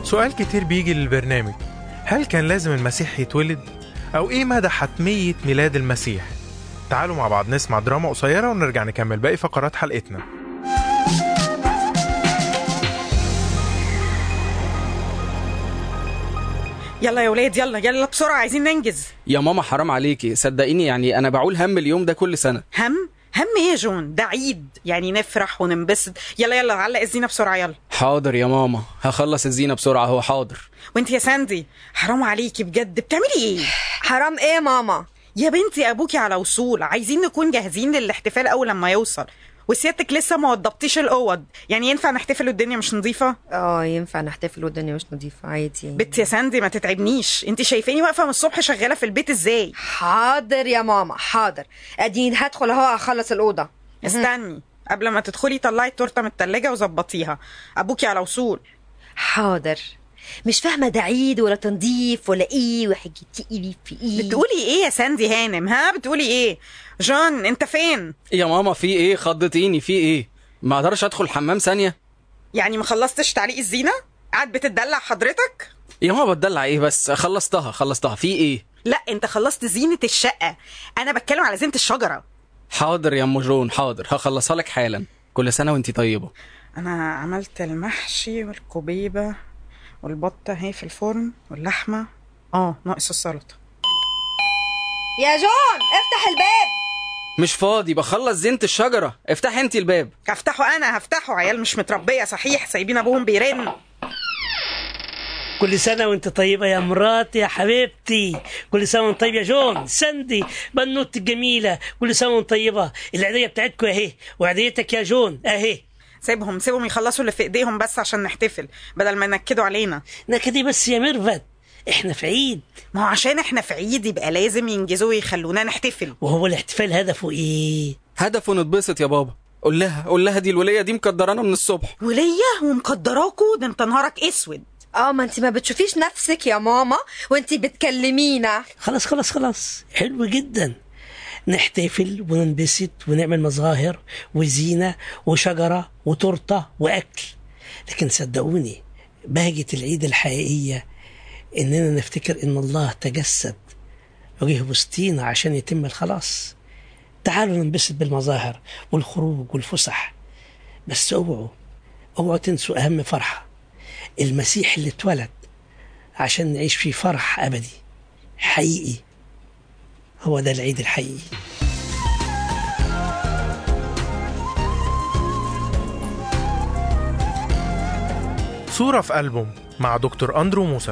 سؤال كتير بيجي للبرنامج هل كان لازم المسيح يتولد؟ أو إيه مدى حتمية ميلاد المسيح؟ تعالوا مع بعض نسمع دراما قصيرة ونرجع نكمل باقي فقرات حلقتنا يلا يا ولاد يلا يلا بسرعة عايزين ننجز يا ماما حرام عليكي صدقيني يعني انا بعول هم اليوم ده كل سنه هم هم ايه يا جون ده عيد يعني نفرح وننبسط يلا يلا علق الزينة بسرعة يلا حاضر يا ماما هخلص الزينه بسرعه هو حاضر وانت يا ساندي حرام عليكي بجد بتعملي ايه حرام ايه ماما يا بنتي ابوكي على وصول عايزين نكون جاهزين للاحتفال اول لما يوصل وسيادتك لسه ما وضبتيش الاوض يعني ينفع نحتفل والدنيا مش نظيفه اه ينفع نحتفل والدنيا مش نظيفة عادي بنت يا ساندي ما تتعبنيش انت شايفاني واقفه من الصبح شغاله في البيت ازاي حاضر يا ماما حاضر اديني هدخل اهو اخلص الاوضه استني قبل ما تدخلي طلعي التورته من التلاجة وظبطيها ابوكي على وصول حاضر مش فاهمه ده عيد ولا تنظيف ولا ايه وحكيتي ايه في ايه بتقولي ايه يا ساندي هانم ها بتقولي ايه جون انت فين يا ماما في ايه خضتيني في ايه ما اقدرش ادخل الحمام ثانيه يعني ما خلصتش تعليق الزينه قاعد بتدلع حضرتك يا ماما بتدلع ايه بس خلصتها خلصتها في ايه لا انت خلصت زينه الشقه انا بتكلم على زينه الشجره حاضر يا ام جون حاضر هخلصها لك حالا كل سنه وانت طيبه انا عملت المحشي والكوبيبه والبطه اهي في الفرن واللحمه اه ناقص السلطه يا جون افتح الباب مش فاضي بخلص زينه الشجره افتحي انت الباب هفتحه انا هفتحه عيال مش متربيه صحيح سايبين ابوهم بيرن كل سنة وانت طيبة يا مراتي يا حبيبتي كل سنة وانت طيب يا جون سندي بنوتي الجميلة كل سنة وانت طيبة العيدية بتاعتكم اهي وعيديتك يا جون اهي سيبهم سيبهم يخلصوا اللي في ايديهم بس عشان نحتفل بدل ما ينكدوا علينا نكدي بس يا ميرفت احنا في عيد ما هو عشان احنا في عيد يبقى لازم ينجزوا ويخلونا نحتفل وهو الاحتفال هدفه ايه هدفه نتبسط يا بابا قول لها قول لها دي الوليه دي مقدرانا من الصبح وليا ومقدراكوا ده انت نهارك اسود اه ما انت ما بتشوفيش نفسك يا ماما وانت بتكلمينا خلاص خلاص خلاص حلو جدا نحتفل وننبسط ونعمل مظاهر وزينة وشجرة وتورتة وأكل لكن صدقوني بهجة العيد الحقيقية إننا نفتكر إن الله تجسد وجه وسطينا عشان يتم الخلاص تعالوا ننبسط بالمظاهر والخروج والفسح بس اوعوا اوعوا تنسوا أهم فرحة المسيح اللي اتولد عشان نعيش فيه فرح أبدي حقيقي هو ده العيد الحقيقي صورة في ألبوم مع دكتور أندرو موسى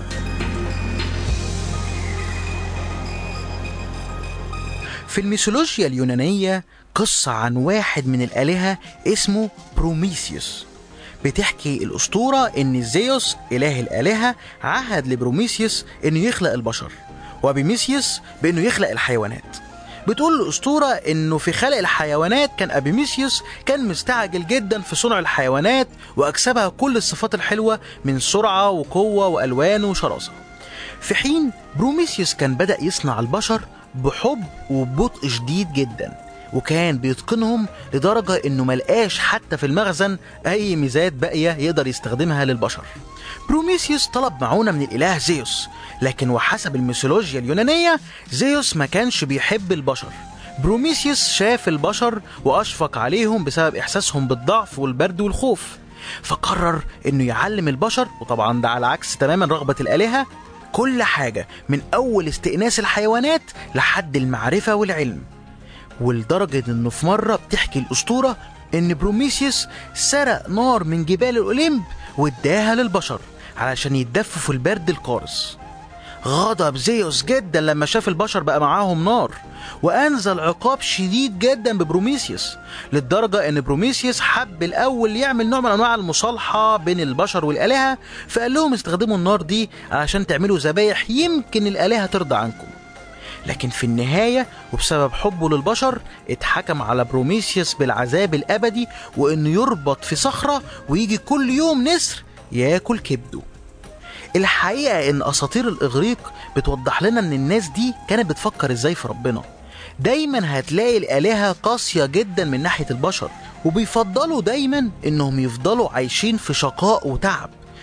في الميثولوجيا اليونانية قصة عن واحد من الآلهة اسمه بروميثيوس بتحكي الأسطورة إن زيوس إله الآلهة عهد لبروميثيوس إنه يخلق البشر وبيميثيوس بإنه يخلق الحيوانات بتقول الأسطورة إنه في خلق الحيوانات كان أبيميثيوس كان مستعجل جدا في صنع الحيوانات وأكسبها كل الصفات الحلوة من سرعة وقوة وألوان وشراسة في حين بروميثيوس كان بدأ يصنع البشر بحب وببطء شديد جدا وكان بيتقنهم لدرجة انه ملقاش حتى في المخزن اي ميزات باقية يقدر يستخدمها للبشر بروميثيوس طلب معونة من الاله زيوس لكن وحسب الميثولوجيا اليونانية زيوس ما كانش بيحب البشر بروميثيوس شاف البشر واشفق عليهم بسبب احساسهم بالضعف والبرد والخوف فقرر انه يعلم البشر وطبعا ده على عكس تماما رغبة الالهة كل حاجة من أول استئناس الحيوانات لحد المعرفة والعلم ولدرجة إنه في مرة بتحكي الأسطورة إن بروميثيوس سرق نار من جبال الأوليمب واداها للبشر علشان يتدفوا في البرد القارس غضب زيوس جدا لما شاف البشر بقى معاهم نار وأنزل عقاب شديد جدا ببروميثيوس للدرجة إن بروميثيوس حب الأول يعمل نوع من أنواع المصالحة بين البشر والآلهة فقال لهم استخدموا النار دي علشان تعملوا ذبايح يمكن الآلهة ترضى عنكم لكن في النهاية وبسبب حبه للبشر اتحكم على بروميثيوس بالعذاب الأبدي وإنه يربط في صخرة ويجي كل يوم نسر ياكل كبده الحقيقة إن أساطير الإغريق بتوضح لنا إن الناس دي كانت بتفكر إزاي في ربنا دايما هتلاقي الآلهة قاسية جدا من ناحية البشر وبيفضلوا دايما إنهم يفضلوا عايشين في شقاء وتعب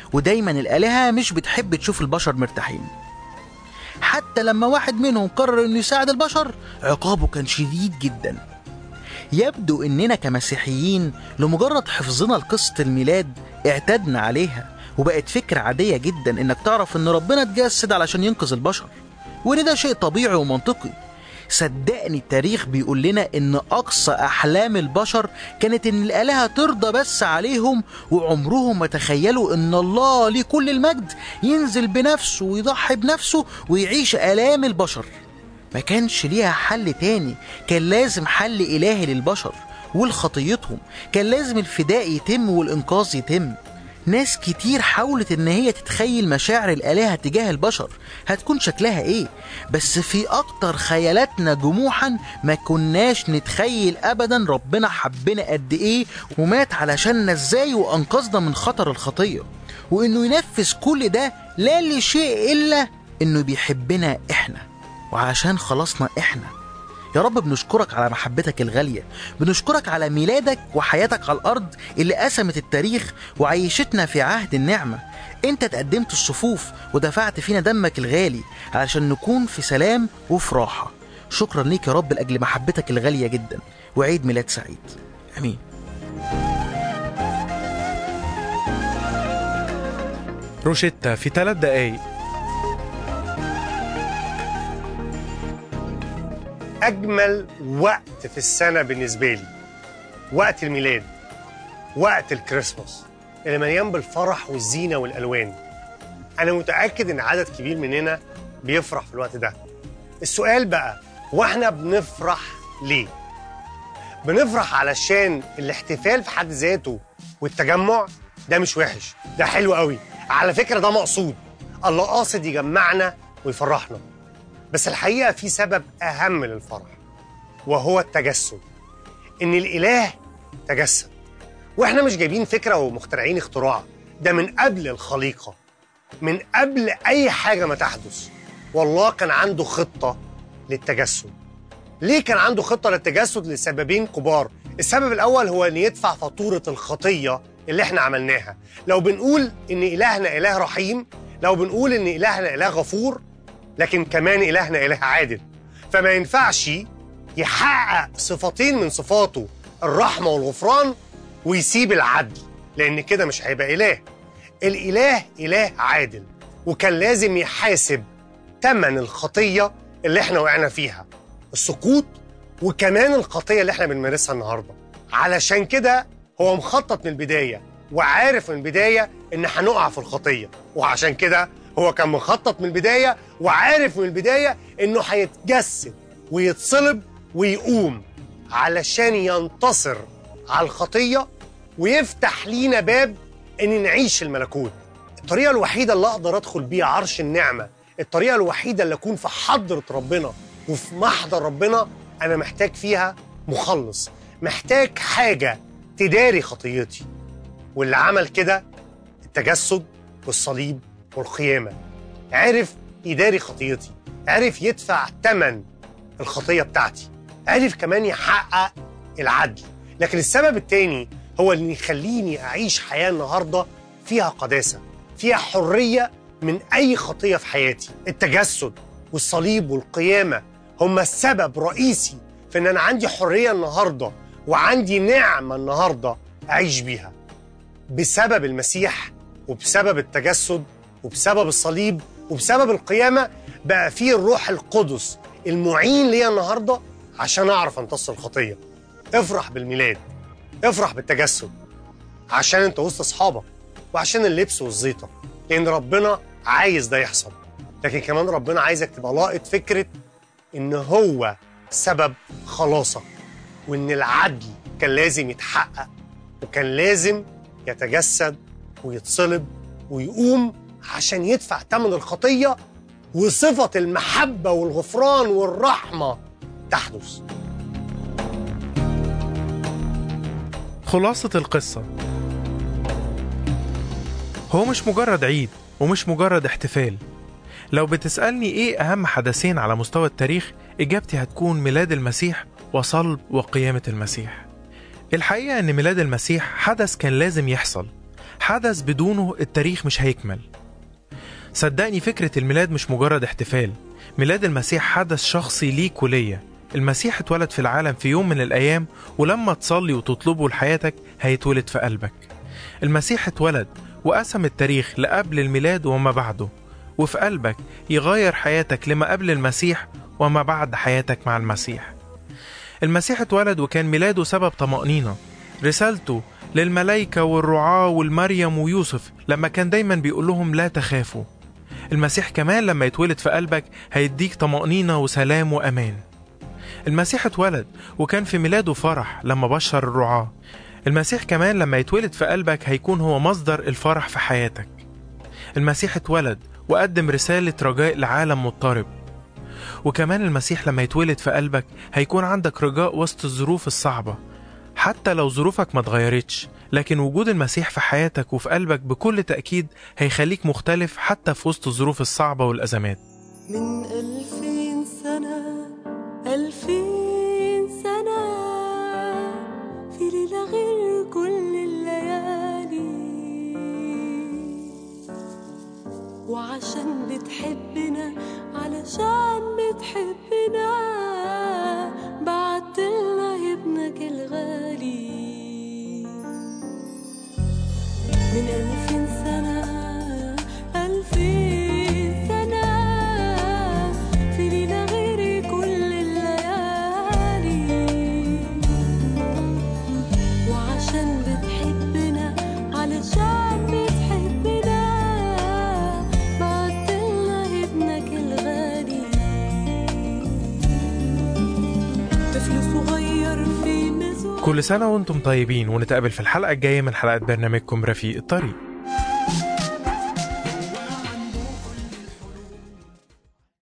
ودايما الآلهة مش بتحب تشوف البشر مرتاحين حتى لما واحد منهم قرر انه يساعد البشر عقابه كان شديد جدا يبدو اننا كمسيحيين لمجرد حفظنا لقصة الميلاد اعتدنا عليها وبقت فكرة عادية جدا انك تعرف ان ربنا اتجسد علشان ينقذ البشر وان ده شيء طبيعي ومنطقي صدقني التاريخ بيقول لنا ان اقصى احلام البشر كانت ان الالهه ترضى بس عليهم وعمرهم ما تخيلوا ان الله ليه كل المجد ينزل بنفسه ويضحي بنفسه ويعيش الام البشر ما كانش ليها حل تاني كان لازم حل الهي للبشر ولخطيتهم كان لازم الفداء يتم والانقاذ يتم ناس كتير حاولت ان هي تتخيل مشاعر الالهه تجاه البشر هتكون شكلها ايه بس في اكتر خيالاتنا جموحا ما كناش نتخيل ابدا ربنا حبنا قد ايه ومات علشاننا ازاي وانقذنا من خطر الخطيه وانه ينفذ كل ده لا لشيء الا انه بيحبنا احنا وعشان خلصنا احنا يا رب بنشكرك على محبتك الغالية بنشكرك على ميلادك وحياتك على الأرض اللي قسمت التاريخ وعيشتنا في عهد النعمة انت تقدمت الصفوف ودفعت فينا دمك الغالي علشان نكون في سلام وفي راحة شكرا ليك يا رب لأجل محبتك الغالية جدا وعيد ميلاد سعيد أمين روشيتا في ثلاث دقايق اجمل وقت في السنه بالنسبه لي وقت الميلاد وقت الكريسماس اللي مليان بالفرح والزينه والالوان انا متاكد ان عدد كبير مننا بيفرح في الوقت ده السؤال بقى واحنا بنفرح ليه بنفرح علشان الاحتفال في حد ذاته والتجمع ده مش وحش ده حلو قوي على فكره ده مقصود الله قاصد يجمعنا ويفرحنا بس الحقيقه في سبب اهم للفرح وهو التجسد ان الاله تجسد واحنا مش جايبين فكره ومخترعين اختراع ده من قبل الخليقه من قبل اي حاجه ما تحدث والله كان عنده خطه للتجسد ليه كان عنده خطه للتجسد لسببين كبار السبب الاول هو ان يدفع فاتوره الخطيه اللي احنا عملناها لو بنقول ان الهنا اله رحيم لو بنقول ان الهنا اله غفور لكن كمان إلهنا إله عادل فما ينفعش يحقق صفتين من صفاته الرحمة والغفران ويسيب العدل لأن كده مش هيبقى إله الإله إله عادل وكان لازم يحاسب تمن الخطية اللي احنا وقعنا فيها السقوط وكمان الخطية اللي احنا بنمارسها النهاردة علشان كده هو مخطط من البداية وعارف من البداية إن هنقع في الخطية وعشان كده هو كان مخطط من البداية وعارف من البداية إنه هيتجسد ويتصلب ويقوم علشان ينتصر على الخطية ويفتح لينا باب إن نعيش الملكوت الطريقة الوحيدة اللي أقدر أدخل بيها عرش النعمة الطريقة الوحيدة اللي أكون في حضرة ربنا وفي محضر ربنا أنا محتاج فيها مخلص محتاج حاجة تداري خطيتي واللي عمل كده التجسد والصليب والقيامة عرف يداري خطيتي عرف يدفع ثمن الخطية بتاعتي عرف كمان يحقق العدل لكن السبب التاني هو اللي يخليني أعيش حياة النهاردة فيها قداسة فيها حرية من أي خطية في حياتي التجسد والصليب والقيامة هما السبب رئيسي في إن أنا عندي حرية النهاردة وعندي نعمة النهاردة أعيش بيها بسبب المسيح وبسبب التجسد وبسبب الصليب وبسبب القيامة بقى فيه الروح القدس المعين ليا النهاردة عشان أعرف أمتص الخطية افرح بالميلاد افرح بالتجسد عشان انت وسط اصحابك وعشان اللبس والزيطه لان ربنا عايز ده يحصل لكن كمان ربنا عايزك تبقى لاقط فكره ان هو سبب خلاصك وان العدل كان لازم يتحقق وكان لازم يتجسد ويتصلب ويقوم عشان يدفع ثمن الخطيه وصفه المحبه والغفران والرحمه تحدث خلاصة القصة هو مش مجرد عيد ومش مجرد احتفال لو بتسألني ايه أهم حدثين على مستوى التاريخ إجابتي هتكون ميلاد المسيح وصلب وقيامة المسيح الحقيقة إن ميلاد المسيح حدث كان لازم يحصل حدث بدونه التاريخ مش هيكمل صدقني فكرة الميلاد مش مجرد احتفال ميلاد المسيح حدث شخصي ليك وليا المسيح اتولد في العالم في يوم من الأيام ولما تصلي وتطلبه لحياتك هيتولد في قلبك المسيح اتولد وقسم التاريخ لقبل الميلاد وما بعده وفي قلبك يغير حياتك لما قبل المسيح وما بعد حياتك مع المسيح المسيح اتولد وكان ميلاده سبب طمأنينة رسالته للملائكة والرعاة والمريم ويوسف لما كان دايما بيقول لهم لا تخافوا المسيح كمان لما يتولد في قلبك هيديك طمأنينة وسلام وأمان المسيح اتولد وكان في ميلاده فرح لما بشر الرعاة المسيح كمان لما يتولد في قلبك هيكون هو مصدر الفرح في حياتك المسيح اتولد وقدم رسالة رجاء لعالم مضطرب وكمان المسيح لما يتولد في قلبك هيكون عندك رجاء وسط الظروف الصعبة حتى لو ظروفك ما اتغيرتش لكن وجود المسيح في حياتك وفي قلبك بكل تأكيد هيخليك مختلف حتى في وسط الظروف الصعبة والأزمات من ألفين سنة ألفين سنة في ليلة غير كل الليالي وعشان بتحبنا علشان بتحبنا بعتلنا ابنك الغالي من ألفين سنة ألفين سنة في ليلة غير كل الليالي وعشان بتحبنا علشان بتحبنا بعتلنا ابنك الغالي طفل صغير في مزود كل سنة وانتم طيبين ونتقابل في الحلقة الجاية من حلقات برنامجكم رفيق الطريق